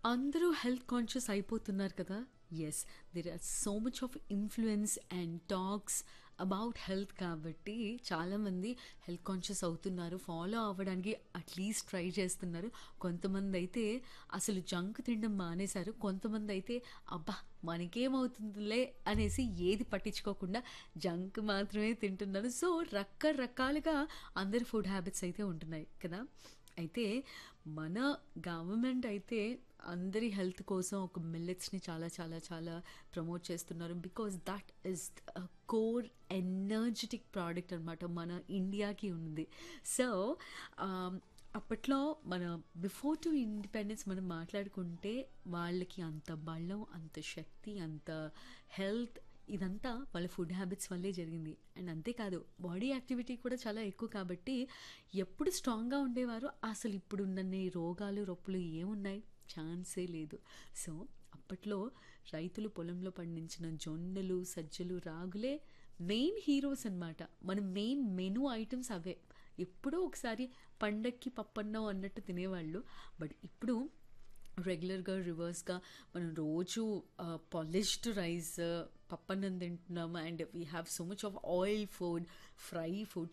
అందరూ health conscious అయిపోతున్నారు కదా yes there are so much of influence and talks about health కాబట్టి చాలామంది హెల్త్ కాన్షియస్ అవుతున్నారు ఫాలో అవ్వడానికి అట్లీస్ట్ ట్రై చేస్తున్నారు కొంతమంది అయితే అసలు జంక్ తినడం మానేశారు కొంతమంది అయితే అబ్బా మనకేమవుతుందిలే అనేసి ఏది పట్టించుకోకుండా జంక్ మాత్రమే తింటున్నారు సో రకరకాలుగా అందరి ఫుడ్ హ్యాబిట్స్ అయితే ఉంటున్నాయి కదా అయితే మన గవర్నమెంట్ అయితే అందరి హెల్త్ కోసం ఒక మిల్లెట్స్ని చాలా చాలా చాలా ప్రమోట్ చేస్తున్నారు because that is core energetic product అనమాట మన ఇండియాకి ఉంది సో అప్పట్లో మన బిఫోర్ టు ఇండిపెండెన్స్ మనం మాట్లాడుకుంటే వాళ్ళకి అంత బలం అంత శక్తి అంత హెల్త్ ఇదంతా వాళ్ళ ఫుడ్ హ్యాబిట్స్ వల్లే జరిగింది అండ్ అంతేకాదు బాడీ యాక్టివిటీ కూడా చాలా ఎక్కువ కాబట్టి ఎప్పుడు స్ట్రాంగ్గా ఉండేవారు అసలు ఇప్పుడు ఉన్న రోగాలు రొప్పులు ఏమున్నాయి ఛాన్సే లేదు సో అప్పట్లో రైతులు పొలంలో పండించిన జొన్నలు సజ్జలు రాగులే మెయిన్ హీరోస్ అనమాట మన మెయిన్ మెనూ ఐటమ్స్ అవే ఎప్పుడో ఒకసారి పండక్కి పప్పన్నం అన్నట్టు తినేవాళ్ళు బట్ ఇప్పుడు రెగ్యులర్గా రివర్స్గా మనం రోజు పాలిష్డ్ రైస్ పప్పన్నం తింటున్నాము and we have so much of oil food fry food